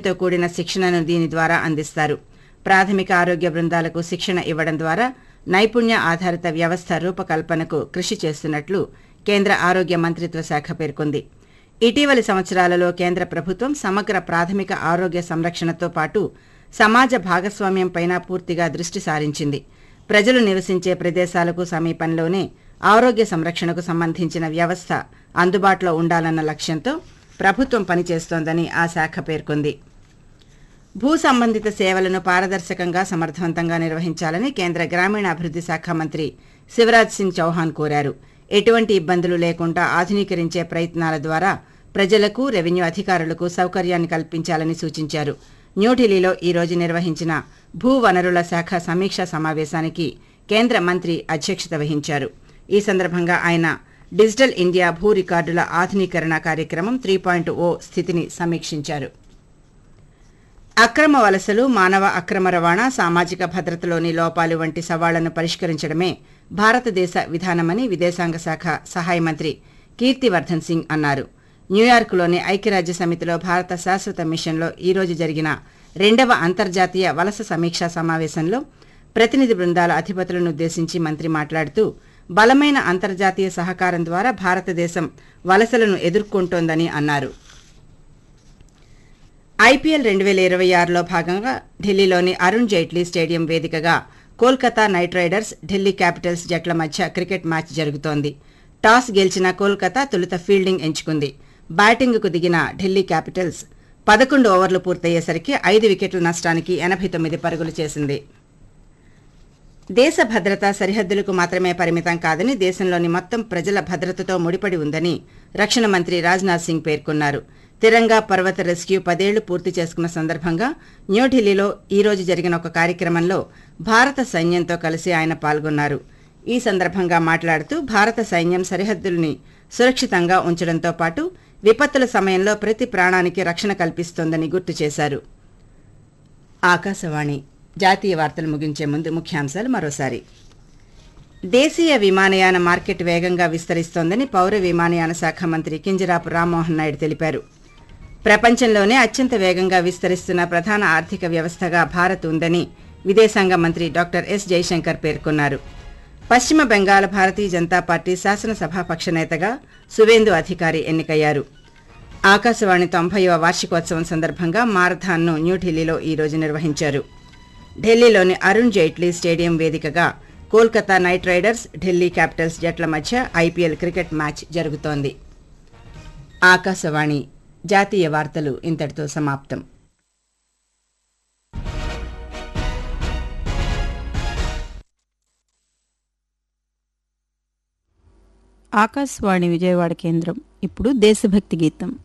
నిబద్ధతతో కూడిన శిక్షణను దీని ద్వారా అందిస్తారు ప్రాథమిక ఆరోగ్య బృందాలకు శిక్షణ ఇవ్వడం ద్వారా నైపుణ్య ఆధారిత వ్యవస్థ రూపకల్పనకు కృషి చేస్తున్నట్లు కేంద్ర ఆరోగ్య మంత్రిత్వ శాఖ పేర్కొంది ఇటీవలి సంవత్సరాలలో కేంద్ర ప్రభుత్వం సమగ్ర ప్రాథమిక ఆరోగ్య సంరక్షణతో పాటు సమాజ భాగస్వామ్యంపైన పూర్తిగా దృష్టి సారించింది ప్రజలు నివసించే ప్రదేశాలకు సమీపంలోనే ఆరోగ్య సంరక్షణకు సంబంధించిన వ్యవస్థ అందుబాటులో ఉండాలన్న లక్ష్యంతో ప్రభుత్వం పనిచేస్తోందని ఆ శాఖ పేర్కొంది భూ సంబంధిత సేవలను పారదర్శకంగా సమర్థవంతంగా నిర్వహించాలని కేంద్ర గ్రామీణాభివృద్ధి శాఖ మంత్రి శివరాజ్ సింగ్ చౌహాన్ కోరారు ఎటువంటి ఇబ్బందులు లేకుండా ఆధునీకరించే ప్రయత్నాల ద్వారా ప్రజలకు రెవెన్యూ అధికారులకు సౌకర్యాన్ని కల్పించాలని సూచించారు న్యూఢిల్లీలో ఈ రోజు నిర్వహించిన భూ వనరుల శాఖ సమీక్షా సమావేశానికి కేంద్ర మంత్రి అధ్యక్షత వహించారు ఈ సందర్భంగా ఆయన డిజిటల్ ఇండియా భూ రికార్డుల ఆధునీకరణ కార్యక్రమం త్రీ పాయింట్ ఓ స్థితిని సమీక్షించారు అక్రమ వలసలు మానవ అక్రమ రవాణా సామాజిక భద్రతలోని లోపాలు వంటి సవాళ్లను పరిష్కరించడమే భారతదేశ విధానమని విదేశాంగ శాఖ సహాయ మంత్రి కీర్తివర్ధన్ సింగ్ అన్నారు న్యూయార్క్లోని ఐక్యరాజ్య సమితిలో భారత శాశ్వత మిషన్లో ఈ రోజు జరిగిన రెండవ అంతర్జాతీయ వలస సమీక్షా సమావేశంలో ప్రతినిధి బృందాల అధిపతులను ఉద్దేశించి మంత్రి మాట్లాడుతూ బలమైన అంతర్జాతీయ సహకారం ద్వారా భారతదేశం వలసలను ఎదుర్కొంటోందని అన్నారు ఐపీఎల్ రెండు వేల ఇరవై ఆరులో భాగంగా ఢిల్లీలోని అరుణ్ జైట్లీ స్టేడియం వేదికగా Kolkata Knight Riders Delhi Capitals జట్ల మధ్య క్రికెట్ మ్యాచ్ జరుగుతోంది టాస్ గెలిచిన కోల్కతా తొలుత ఫీల్డింగ్ ఎంచుకుంది బ్యాటింగ్కు దిగిన ఢిల్లీ క్యాపిటల్స్ పదకొండు ఓవర్లు పూర్తయ్యేసరికి ఐదు వికెట్ల నష్టానికి ఎనభై తొమ్మిది పరుగులు చేసింది దేశ భద్రత సరిహద్దులకు మాత్రమే పరిమితం కాదని దేశంలోని మొత్తం ప్రజల భద్రతతో ముడిపడి ఉందని రక్షణ మంత్రి రాజ్నాథ్ సింగ్ పేర్కొన్నారు తిరంగా పర్వత రెస్క్యూ పదేళ్లు పూర్తి చేసుకున్న సందర్భంగా న్యూఢిల్లీలో ఈ రోజు జరిగిన ఒక కార్యక్రమంలో భారత సైన్యంతో కలిసి ఆయన పాల్గొన్నారు ఈ సందర్భంగా మాట్లాడుతూ భారత సైన్యం సరిహద్దుల్ని సురక్షితంగా ఉంచడంతో పాటు విపత్తుల సమయంలో ప్రతి ప్రాణానికి రక్షణ కల్పిస్తోందని గుర్తు చేశారు ఆకాశవాణి జాతీయ వార్తలు ముగించే ముందు ముఖ్యాంశాలు మరోసారి దేశీయ విమానయాన మార్కెట్ వేగంగా విస్తరిస్తోందని పౌర విమానయాన శాఖ మంత్రి కింజరాపు రామ్మోహన్ నాయుడు తెలిపారు ప్రపంచంలోనే అత్యంత వేగంగా విస్తరిస్తున్న ప్రధాన ఆర్థిక వ్యవస్థగా భారత్ ఉందని విదేశాంగ మంత్రి డాక్టర్ ఎస్ జైశంకర్ పేర్కొన్నారు పశ్చిమ బెంగాల్ భారతీయ జనతా పార్టీ శాసనసభాపక్ష నేతగా సువేందు అధికారి ఎన్నికయ్యారు ఆకాశవాణి తొంభైవ వార్షికోత్సవం సందర్భంగా మారథాన్ను న్యూఢిల్లీలో ఈ రోజు నిర్వహించారు ఢిల్లీలోని అరుణ్ జైట్లీ స్టేడియం వేదికగా Kolkata Knight Riders Delhi Capitals జట్ల మధ్య ఐపీఎల్ క్రికెట్ మ్యాచ్ జరుగుతోంది ఆకాశవాణి జాతీయ వార్తలు ఇంతటితో సమాప్తం ఆకాశవాణి విజయవాడ కేంద్రం ఇప్పుడు దేశభక్తి గీతం